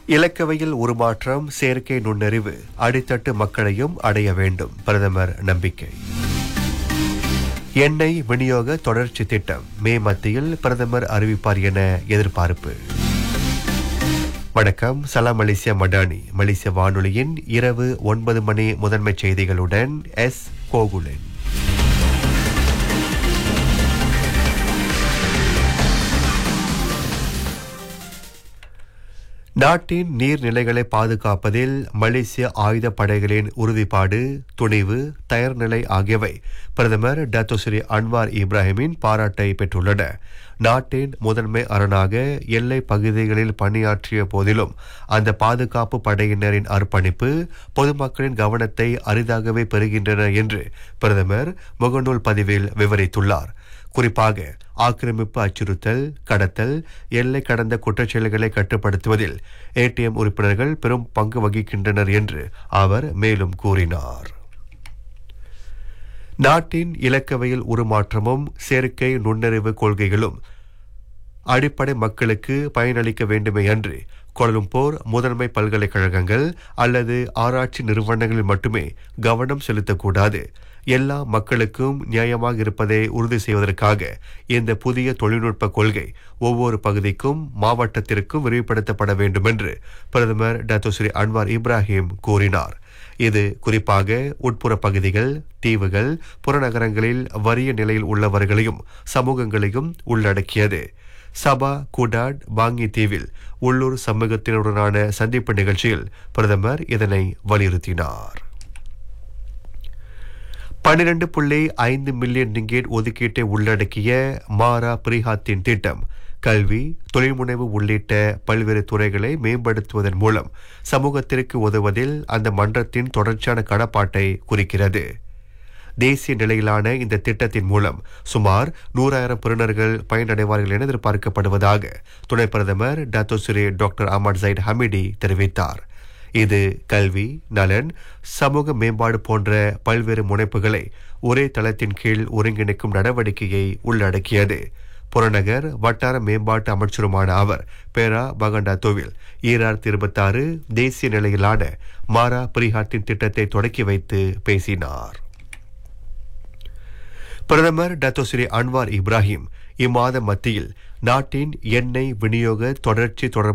இலக்கவையில் உருமாற்றம் செயற்கை நுண்ணறிவு அடித்தட்டு மக்களையும் அடைய வேண்டும் பிரதமர் நம்பிக்கை எண்ணெய் விநியோக தொடர்ச்சி திட்டம் மே மத்தியில் பிரதமர் அறிவிப்பார் என எதிர்பார்ப்பு வணக்கம் சலாம் மலேசியா மடானி மலேசிய வானொலியின் இரவு ஒன்பது மணி முதன்மை செய்திகளுடன் எஸ் கோகுலன் நாட்டின் நீர்நிலைகளை பாதுகாப்பதில் மலேசிய ஆயுத படைகளின் உறுதிப்பாடு துணிவு தயார்நிலை ஆகியவை பிரதமர் டத்தோஸ்ரீ அன்வார் இப்ராஹிமின் பாராட்டை பெற்றுள்ளன நாட்டின் முதன்மை அரணாக எல்லை பகுதிகளில் பணியாற்றிய போதிலும் அந்த பாதுகாப்பு படையினரின் அர்ப்பணிப்பு பொதுமக்களின் கவனத்தை அரிதாகவே பெறுகின்றன என்று பிரதமர் முகநூல் பதிவில் விவரித்துள்ளார் குறிப்பாக ஆக்கிரமிப்பு அச்சுறுத்தல் கடத்தல் எல்லை கடந்த குற்றச்செயல்களை கட்டுப்படுத்துவதில் ஏடிஎம் உறுப்பினர்கள் பெரும் பங்கு வகிக்கின்றனர் என்று அவர் மேலும் கூறினார் நாட்டின் இலக்கவையில் உருமாற்றமும் செயற்கை நுண்ணறிவு கொள்கைகளும் அடிப்படை மக்களுக்கு பயனளிக்க வேண்டுமே அன்று கோலம்பூர் முதன்மை பல்கலைக்கழகங்கள் அல்லது ஆராய்ச்சி நிறுவனங்களில் மட்டுமே கவனம் செலுத்தக்கூடாது எல்லா மக்களுக்கும் நியாயமாக இருப்பதை உறுதி செய்வதற்காக இந்த புதிய தொழில்நுட்ப கொள்கை ஒவ்வொரு பகுதிக்கும் மாவட்டத்திற்கும் விரிவுபடுத்தப்பட வேண்டும் என்று பிரதமர் டத்தோஸ்ரீ அன்வார் இப்ராஹிம் கூறினார் இது குறிப்பாக உட்புற பகுதிகள் தீவுகள் புறநகரங்களில் வறிய நிலையில் உள்ளவர்களையும் சமூகங்களையும் உள்ளடக்கியது சபா குடாட் பாங்கி தீவில் உள்ளூர் சமூகத்தினருடனான சந்திப்பு நிகழ்ச்சியில் பிரதமர் இதனை வலியுறுத்தினார் பன்னிரண்டு புள்ளி ஐந்து மில்லியன் ரிங்கேட் ஒதுக்கீட்டை உள்ளடக்கிய மாரா பிரிஹாத்தின் திட்டம் கல்வி தொழில்முனைவு உள்ளிட்ட பல்வேறு துறைகளை மேம்படுத்துவதன் மூலம் சமூகத்திற்கு உதவுவதில் அந்த மன்றத்தின் தொடர்ச்சியான கடப்பாட்டை குறிக்கிறது தேசிய நிலையிலான இந்த திட்டத்தின் மூலம் சுமார் நூறாயிரம் பெறுநர்கள் பயனடைவார்கள் என எதிர்பார்க்கப்படுவதாக துணை பிரதமர் Datuk Seri doctor Ahmad Zahid Hamidi தெரிவித்தார் இது கல்வி நலன் சமூக மேம்பாடு போன்ற பல்வேறு முனைப்புகளை ஒரே தளத்தின் கீழ் ஒருங்கிணைக்கும் நடவடிக்கையை உள்ளடக்கியது புறநகர் வட்டார மேம்பாட்டு அமைச்சருமான அவர் பேரா பகண்டாத்தோவில் ஈராயிரத்தி இருபத்தாறு தேசிய நிலையிலான மாரா பிரிஹாத்தின் திட்டத்தை தொடக்கி வைத்து பேசினார் பிரதமர் டத்தோஸ்ரீ அன்வார் இப்ராஹிம் இம்மாத மத்தியில் நாட்டின் எண்ணெய் விநியோக தொடர்ச்சி தொடர்பு